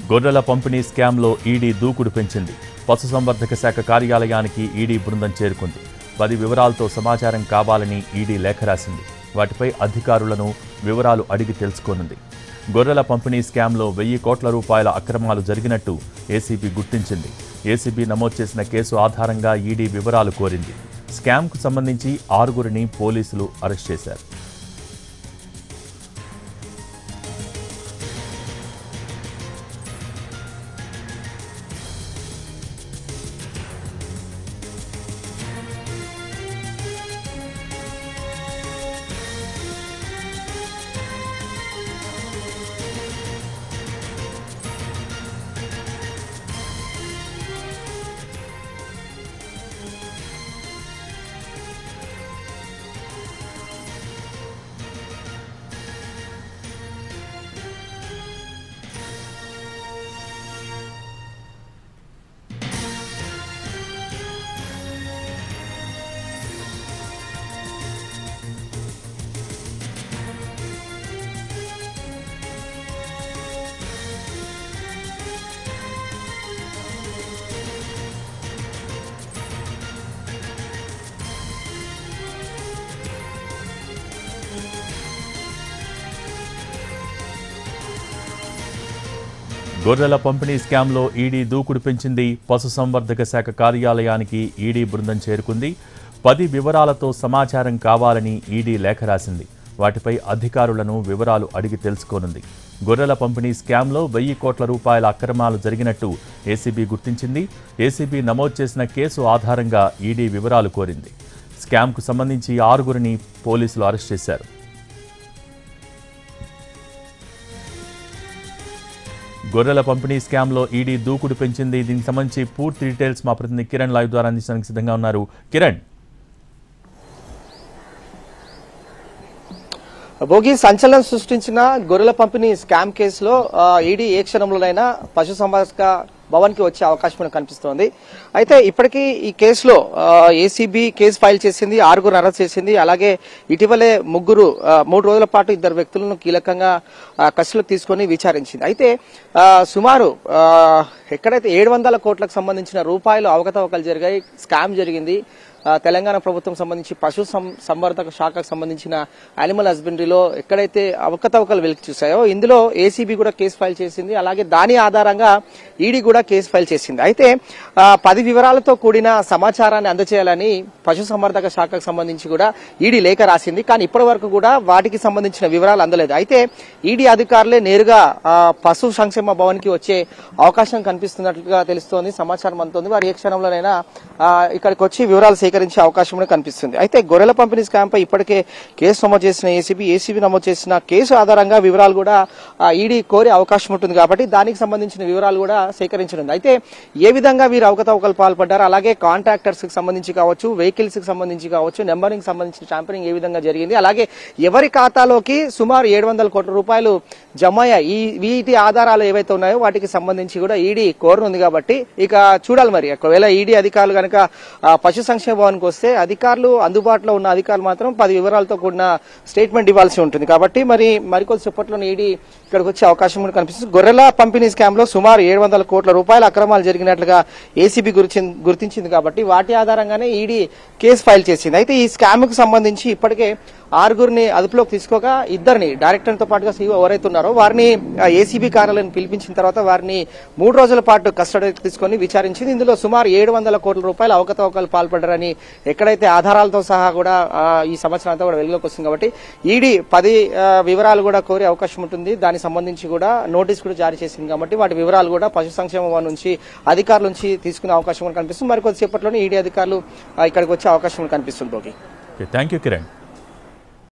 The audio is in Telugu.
గొర్రెల పంపిణీ స్కామ్లో ఈడీ దూకుడు పెంచింది పశుసంవర్ధక శాఖ కార్యాలయానికి ఈడీ బృందం చేరుకుంది పది వివరాలతో సమాచారం కావాలని ఈడీ లేఖ రాసింది వాటిపై అధికారులను వివరాలు అడిగి తెలుసుకోనుంది గొర్రెల పంపిణీ స్కామ్లో వెయ్యి కోట్ల రూపాయల అక్రమాలు జరిగినట్టు ఏసీబీ గుర్తించింది ఏసీబీ నమోదు చేసిన కేసు ఆధారంగా ఈడీ వివరాలు కోరింది స్కామ్కు సంబంధించి ఆరుగురిని పోలీసులు అరెస్ట్ చేశారు గొర్రెల పంపిణీ స్కామ్లో ఈడీ దూకుడు పెంచింది పశుసంవర్ధక శాఖ కార్యాలయానికి ఈడీ బృందం చేరుకుంది పది వివరాలతో సమాచారం కావాలని ఈడీ లేఖ రాసింది వాటిపై అధికారులను వివరాలు అడిగి తెలుసుకోనుంది గొర్రెల పంపిణీ స్కామ్లో వెయ్యి కోట్ల రూపాయల అక్రమాలు జరిగినట్టు ఏసీబీ గుర్తించింది ఏసీబీ నమోదు చేసిన కేసు ఆధారంగా ఈడీ వివరాలు కోరింది స్కామ్కు సంబంధించి ఆరుగురిని పోలీసులు అరెస్ట్ చేశారు గొర్రెల పంపిణీ స్కామ్లో ఈడీ దూకుడు పెంచింది దీనికి సంబంధించి పూర్తి డీటెయిల్స్ మా ప్రతినిధి కిరణ్ లైవ్ ద్వారా అందించడానికి సిద్ధంగా ఉన్నారు కిరణ్ భోగి సంచలనం సృష్టించిన గొర్రెల పంపిణీ స్కామ్ కేసులో ఆ, ఈడీ ఏ క్షణంలోనైనా పశు సంవర్ధక భవన్ కి వచ్చే అవకాశం మనకు కనిపిస్తోంది అయితే ఇప్పటికీ ఈ కేసులో ఏసీబీ కేసు ఫైల్ చేసింది ఆరుగురు అరెస్ట్ చేసింది అలాగే ఇటీవలే ముగ్గురు ఆ, మూడు రోజుల పాటు ఇద్దరు వ్యక్తులను కీలకంగా ఆ, కస్టడీలోకి తీసుకొని విచారించింది అయితే ఆ, సుమారు ఆ, ఎక్కడైతే ఏడు వందల కోట్లకు సంబంధించిన రూపాయలు అవకతవకలు జరిగాయి స్కామ్ జరిగింది ఆ, తెలంగాణ ప్రభుత్వం సంబంధించి పశు సం- సంవర్ధక శాఖకు సంబంధించిన యానిమల్ హస్బెండరీలో ఎక్కడైతే అవకతవకలు వెలికి చూసాయో ఇందులో ఏసీబీ కూడా కేసు ఫైల్ చేసింది అలాగే దాని ఆధారంగా ఈడీ కూడా కేసు ఫైల్ చేసింది అయితే ఆ, పది వివరాలతో కూడిన సమాచారాన్ని అందజేయాలని పశు సంవర్ధక శాఖకు సంబంధించి కూడా ఈడీ లేఖ రాసింది కానీ ఇప్పటి వరకు కూడా వాటికి సంబంధించిన వివరాలు అందలేదు అయితే ఈడీ అధికారులే నేరుగా ఆ, పశు సంక్షేమ భవన్ కి వచ్చే అవకాశం కనిపిస్తున్నట్లుగా తెలుస్తోంది సమాచారం అందుతోంది వారు ఏ క్షణంలోనైనా ఆ, ఇక్కడికి వచ్చి వివరాలు సేకరించే అవకాశం కూడా కనిపిస్తుంది అయితే గొర్రెల పంపిణీ స్కామ్ పై ఇప్పటికే కేసు నమోదు చేసిన ఏసీబీ ఏసీబీ నమోదు చేసిన కేసు ఆధారంగా వివరాలు కూడా ఆ, ఈడీ కోరే అవకాశం ఉంటుంది కాబట్టి దానికి సంబంధించిన వివరాలు కూడా సేకరించనుంది అయితే ఏ విధంగా వీరు అవకతవకలు పాల్పడ్డారు అలాగే కాంట్రాక్టర్స్ కి సంబంధించి కావచ్చు వెహికల్స్ కి సంబంధించి కావచ్చు నెంబరింగ్ సంబంధించిన ట్యాంపరింగ్ ఏ విధంగా జరిగింది అలాగే ఎవరి ఖాతాలోకి సుమారు ఏడు వందల కోట్ల రూపాయలు జమ అయ్యాయి ఈ వీటి ఆధారాలు ఏవైతే ఉన్నాయో వాటికి సంబంధించి కూడా ఈడీ కోరనుంది కాబట్టి ఇక చూడాలి మరి ఒకవేళ ఈడీ అధికారులు కనుక ఆ, పశు సంక్షేమ భవన్కి వస్తే అధికారులు అందుబాటులో ఉన్న అధికారులు మాత్రం పది వివరాలతో కూడిన స్టేట్మెంట్ ఇవ్వాల్సి ఉంటుంది కాబట్టి మరి మరికొద్ది సేపట్లో ఈడీ ఇక్కడికి వచ్చే అవకాశం కూడా కనిపిస్తుంది గొర్రెల పంపిణీ స్కామ్ లో సుమారు ఏడు వందల కోట్ల రూపాయల అక్రమాలు జరిగినట్లుగా ఏసీబీ గుర్తించింది కాబట్టి వాటి ఆధారంగానే ఈడీ కేసు ఫైల్ చేసింది అయితే ఈ స్కామ్ కు సంబంధించి ఇప్పటికే ఆరుగురిని అదుపులోకి తీసుకోగా ఇద్దరిని డైరెక్టర్ తో పాటుగా సీఓ ఎవరైతే ఉన్నారో వారిని ఏసీబీ కార్యాలయం పిలిపించిన తర్వాత వారిని మూడు రోజుల పాటు కస్టడీకి తీసుకొని విచారించింది ఇందులో సుమారు ఏడు వందల కోట్ల రూపాయల అవకతవకలు పాల్పడ్డారని ఎక్కడైతే ఆధారాలతో సహా కూడా ఆ, ఈ సంవత్సరం అంతా కూడా వెలుగులోకి వస్తుంది కాబట్టి ఈడీ పది ఆ, వివరాలు కూడా కోరే అవకాశం ఉంటుంది దానికి సంబంధించి కూడా నోటీస్ కూడా జారీ చేసింది కాబట్టి వాటి వివరాలు కూడా పశు సంక్షేమ భవన్ నుంచి అధికారుల నుంచి తీసుకునే అవకాశం కూడా కనిపిస్తుంది మరి కొద్దిసేపట్లోనే ఈడీ అధికారులు ఆ, ఇక్కడికి వచ్చే అవకాశం కూడా కనిపిస్తుంది భోగి థ్యాంక్ యూ కిరణ్